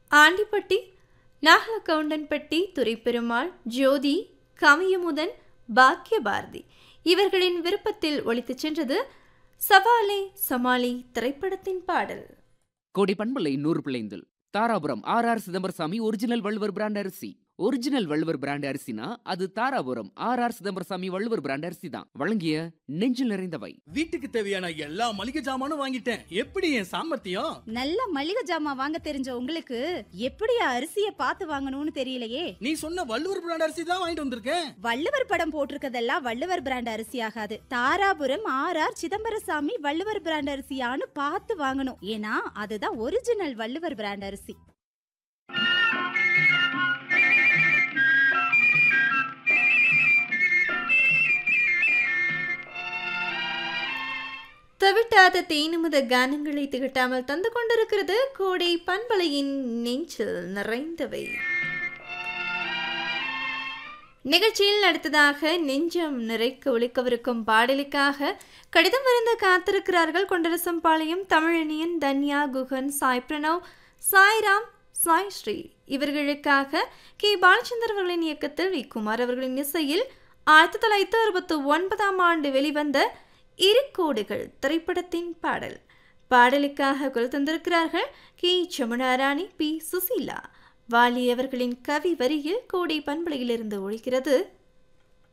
ஆண்டிப்பட்டி நாகலகவுண்டன்பட்டி துரைப்பெருமாள் ஜோதி கமயமுதன் பாக்கியபாரதி இவர்களின் விருப்பத்தில் ஒலித்துச் சென்றது சவாலே சமாளி திரைப்படத்தின் பாடல் கோடி பண்பலை நூறு பிள்ளைந்தில் Dharapuram R R Chidambarasamy original Valluvar brand அரிசி ஒரிஜினல் வள்ளுவர் பிராண்ட் அரிசினா அது Dharapuram R R Chidambarasamy Valluvar brand அரிசி தான் வழங்கிய நெஞ்சில் நிறைந்தவை வீட்டுக்கு தேவையான எல்லா மளிகை ஜாமானும் வாங்கிட்டேன் எப்படி என் சாமர்த்தியம் நல்ல மளிகை ஜாமான் வாங்க தெரிஞ்ச உங்களுக்கு எப்படியா அரிசிய பார்த்து வாங்கணும்னு தெரியலையே நீ சொன்ன வள்ளுவர் பிராண்ட் அரிசி தான் வாங்கிட்டு வந்திருக்கேன் வள்ளுவர் படம் போட்டிருக்கதெல்லாம் வள்ளுவர் பிராண்ட் அரிசி ஆகாது Dharapuram R R Chidambarasamy Valluvar brand அரிசியான்னு பார்த்து வாங்கணும் ஏன்னா அதுதான் ஒரிஜினல் வள்ளுவர் பிராண்ட் அரிசி தவிட்டாத தேனுமுத கானங்களை திகட்டாமல் தந்து கொண்டிருக்கிறது கோடை பண்பலையின் நெஞ்சில் நிறைந்தவை நிகழ்ச்சியில் அடுத்ததாக நெஞ்சம் நிறைக்க ஒழிக்கவிருக்கும் பாடலுக்காக கடிதம் விருந்து காத்திருக்கிறார்கள் கொண்டரசம்பாளையம் தமிழனியன் தன்யா குகன் சாய் பிரணவ் சாய்ராம் சாய் ஸ்ரீ இவர்களுக்காக கே பாலச்சந்தர் அவர்களின் இயக்கத்தில் வி குமார் அவர்களின் இசையில் ஆயிரத்தி தொள்ளாயிரத்தி அறுபத்தி ஒன்பதாம் ஆண்டு வெளிவந்த இருக்கோடுகள் திரைப்படத்தின் பாடல் பாடலுக்காக குரல் தந்திருக்கிறார்கள் கே ஜமுனாராணி பி சுசீலா வாலி அவர்களின் கவி வரியில் கோடை பண்பலையிலிருந்து ஒழிக்கிறது